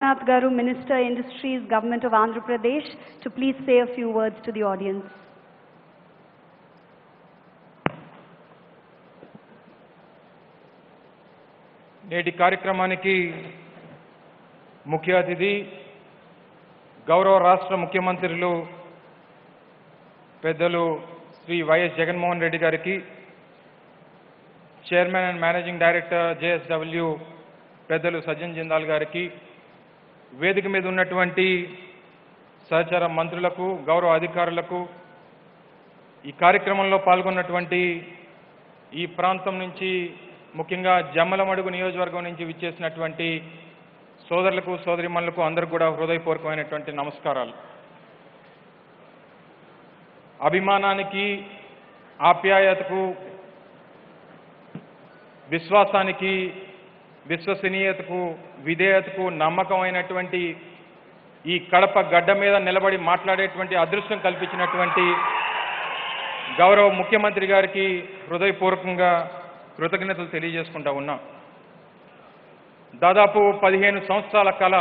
Nath Garu, Minister, Industries, Government of Andhra Pradesh, to please say a few words to the audience. నేటి కార్యక్రమానికి ముఖ్య అతిథి గౌరవ రాష్ట్ర ముఖ్యమంత్రులు పెద్దలు శ్రీ వైఎస్ జగన్మోహన్ రెడ్డి గారికి chairman and managing director JSW పెద్దలు సజ్జన్ జిందాల్ గారికి వేదిక మీద ఉన్నటువంటి సహచర మంత్రులకు గౌరవ అధికారులకు ఈ కార్యక్రమంలో పాల్గొన్నటువంటి ఈ ప్రాంతం నుంచి ముఖ్యంగా జమ్మలమడుగు నియోజకవర్గం నుంచి విచ్చేసినటువంటి సోదరులకు సోదరిమణులకు అందరికి కూడా హృదయపూర్వకమైనటువంటి నమస్కారాలు అభిమానానికి ఆప్యాయతకు విశ్వాసానికి విశ్వసనీయతకు విధేయతకు నమ్మకమైనటువంటి ఈ కడప గడ్డ మీద నిలబడి మాట్లాడేటువంటి అదృష్టం కల్పించినటువంటి గౌరవ ముఖ్యమంత్రి గారికి హృదయపూర్వకంగా కృతజ్ఞతలు తెలియజేసుకుంటా ఉన్నాం దాదాపు పదిహేను సంవత్సరాల కల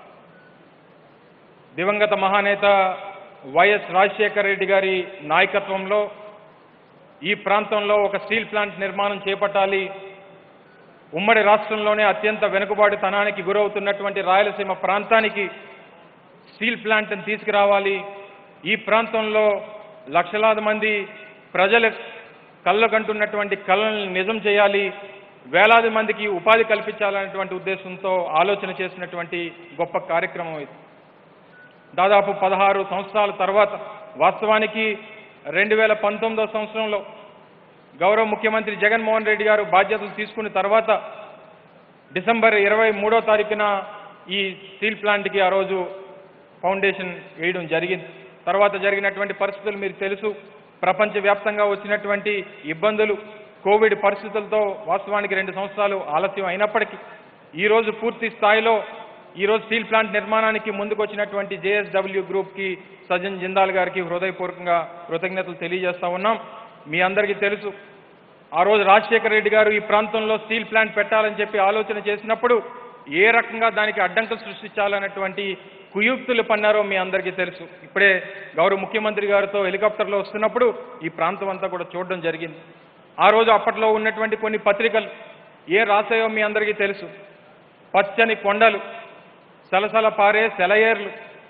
దివంగత మహానేత వైఎస్ రాజశేఖర రెడ్డి గారి నాయకత్వంలో ఈ ప్రాంతంలో ఒక స్టీల్ ప్లాంట్ నిర్మాణం చేపట్టాలి ఉమ్మడి రాష్ట్రంలోనే అత్యంత వెనుకబాటుతనానికి గురవుతున్నటువంటి రాయలసీమ ప్రాంతానికి స్టీల్ ప్లాంట్ని తీసుకురావాలి ఈ ప్రాంతంలో లక్షలాది మంది ప్రజలు కళ్ళకంటున్నటువంటి కళలను నిజం చేయాలి వేలాది మందికి ఉపాధి కల్పించాలనేటువంటి ఉద్దేశంతో ఆలోచన చేసినటువంటి గొప్ప కార్యక్రమం ఇది దాదాపు పదహారు సంవత్సరాల తర్వాత వాస్తవానికి రెండు వేల పంతొమ్మిదో సంవత్సరంలో గౌరవ ముఖ్యమంత్రి జగన్మోహన్ రెడ్డి గారు బాధ్యతలు తీసుకున్న తర్వాత డిసెంబర్ ఇరవై మూడో తారీఖున ఈ స్టీల్ ప్లాంట్కి ఆ రోజు ఫౌండేషన్ వేయడం జరిగింది తర్వాత జరిగినటువంటి పరిస్థితులు మీకు తెలుసు ప్రపంచవ్యాప్తంగా వచ్చినటువంటి ఇబ్బందులు కోవిడ్ పరిస్థితులతో వాస్తవానికి రెండు సంవత్సరాలు ఆలస్యం అయినప్పటికీ ఈరోజు పూర్తి స్థాయిలో ఈరోజు స్టీల్ ప్లాంట్ నిర్మాణానికి ముందుకు వచ్చినటువంటి జేఎస్డబ్ల్యూ గ్రూప్కి సజ్జన్ జిందాల్ గారికి హృదయపూర్వకంగా కృతజ్ఞతలు తెలియజేస్తా ఉన్నాం మీ అందరికీ తెలుసు ఆ రోజు రాజశేఖర రెడ్డి గారు ఈ ప్రాంతంలో స్టీల్ ప్లాంట్ పెట్టాలని చెప్పి ఆలోచన చేసినప్పుడు ఏ రకంగా దానికి అడ్డంకులు సృష్టించాలన్నటువంటి కుయుక్తులు పన్నారో మీ అందరికీ తెలుసు ఇప్పుడే గౌరవ ముఖ్యమంత్రి గారితో హెలికాప్టర్లో వస్తున్నప్పుడు ఈ ప్రాంతం అంతా కూడా చూడడం జరిగింది ఆ రోజు అప్పట్లో ఉన్నటువంటి కొన్ని పత్రికలు ఏ రాసాయో మీ అందరికీ తెలుసు పచ్చని కొండలు సలసల పారే సెలయేర్లు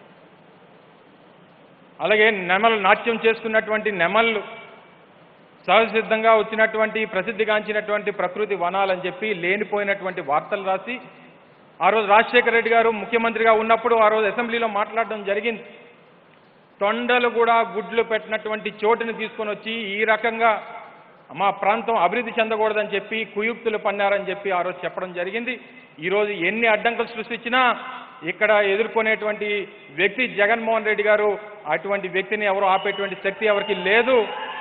అలాగే నెమలు నాట్యం చేసుకున్నటువంటి నెమళ్ళు సహజసిద్ధంగా వచ్చినటువంటి ప్రసిద్ధిగాంచినటువంటి ప్రకృతి వనాలని చెప్పి లేనిపోయినటువంటి వార్తలు రాసి ఆ రోజు రాజశేఖర రెడ్డి గారు ముఖ్యమంత్రిగా ఉన్నప్పుడు ఆ రోజు అసెంబ్లీలో మాట్లాడడం జరిగింది తొండలు కూడా గుడ్లు పెట్టినటువంటి చోటుని తీసుకొని వచ్చి ఈ రకంగా మా ప్రాంతం అభివృద్ధి చెందకూడదని చెప్పి కుయుక్తులు పన్నారని చెప్పి ఆ రోజు చెప్పడం జరిగింది ఈరోజు ఎన్ని అడ్డంకులు సృష్టించినా ఇక్కడ ఎదుర్కొనేటువంటి వ్యక్తి జగన్మోహన్ రెడ్డి గారు అటువంటి వ్యక్తిని ఎవరు ఆపేటువంటి శక్తి ఎవరికి లేదు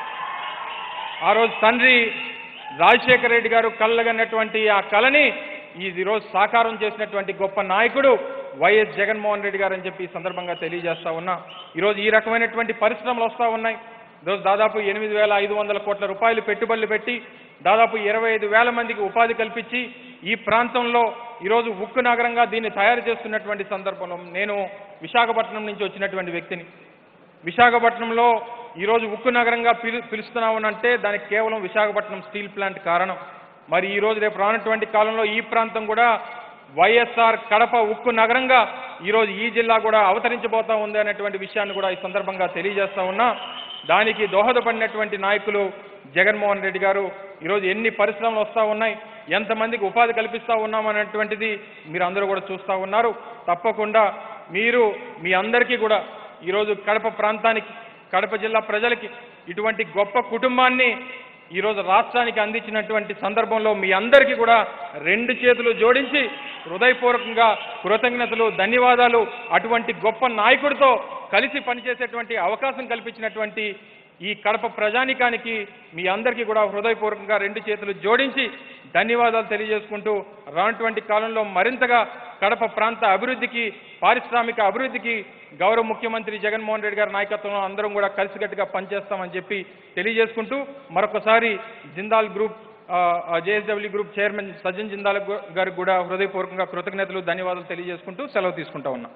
ఆ రోజు తండ్రి రాజశేఖర రెడ్డి గారు కళ్ళగన్నటువంటి ఆ కళని ఈ రోజు సాకారం చేసినటువంటి గొప్ప నాయకుడు వైఎస్ జగన్మోహన్ రెడ్డి గారు అని చెప్పి ఈ సందర్భంగా తెలియజేస్తా ఉన్నా ఈరోజు ఈ రకమైనటువంటి పరిశ్రమలు వస్తూ ఉన్నాయి ఈరోజు దాదాపు ఎనిమిది వేల ఐదు వందల కోట్ల రూపాయలు పెట్టుబడులు పెట్టి దాదాపు ఇరవై ఐదు వేల మందికి ఉపాధి కల్పించి ఈ ప్రాంతంలో ఈరోజు ఉక్కు నగరంగా దీన్ని తయారు చేస్తున్నటువంటి సందర్భంలో నేను విశాఖపట్నం నుంచి వచ్చినటువంటి వ్యక్తిని విశాఖపట్నంలో ఈరోజు ఉక్కు నగరంగా పిలు పిలుస్తున్నామనంటే దానికి కేవలం విశాఖపట్నం స్టీల్ ప్లాంట్ కారణం మరి ఈ రోజు రేపు రానటువంటి కాలంలో ఈ ప్రాంతం కూడా వైఎస్ఆర్ కడప ఉక్కు నగరంగా ఈరోజు ఈ జిల్లా కూడా అవతరించబోతా ఉంది అనేటువంటి విషయాన్ని కూడా ఈ సందర్భంగా తెలియజేస్తా ఉన్నా దానికి దోహదపడినటువంటి నాయకులు జగన్మోహన్ రెడ్డి గారు ఈరోజు ఎన్ని పరిశ్రమలు వస్తూ ఉన్నాయి ఎంతమందికి ఉపాధి కల్పిస్తూ ఉన్నాం అనేటువంటిది మీరు అందరూ కూడా చూస్తూ ఉన్నారు తప్పకుండా మీరు మీ అందరికీ కూడా ఈరోజు కడప ప్రాంతానికి కడప జిల్లా ప్రజలకి ఇటువంటి గొప్ప కుటుంబాన్ని ఈరోజు రాష్ట్రానికి అందించినటువంటి సందర్భంలో మీ అందరికీ కూడా రెండు చేతులు జోడించి హృదయపూర్వకంగా కృతజ్ఞతలు ధన్యవాదాలు అటువంటి గొప్ప నాయకుడితో కలిసి పనిచేసేటువంటి అవకాశం కల్పించినటువంటి ఈ కడప ప్రజానికానికి మీ అందరికీ కూడా హృదయపూర్వకంగా రెండు చేతులు జోడించి ధన్యవాదాలు తెలియజేసుకుంటూ రానటువంటి కాలంలో మరింతగా కడప ప్రాంత అభివృద్ధికి పారిశ్రామిక అభివృద్ధికి గౌరవ ముఖ్యమంత్రి జగన్మోహన్ రెడ్డి గారి నాయకత్వంలో అందరం కూడా కలిసికట్టుగా పనిచేస్తామని చెప్పి తెలియజేసుకుంటూ మరొకసారి Jindal group JSW group chairman Sajjan Jindal గు- గారికి కూడా హృదయపూర్వకంగా కృతజ్ఞతలు ధన్యవాదాలు తెలియజేసుకుంటూ సెలవు తీసుకుంటా ఉన్నా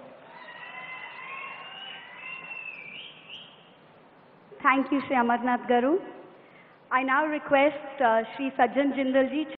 Thank you, Shri Amarnath Garu. I now request uh, Shri Sajjan Jindal ji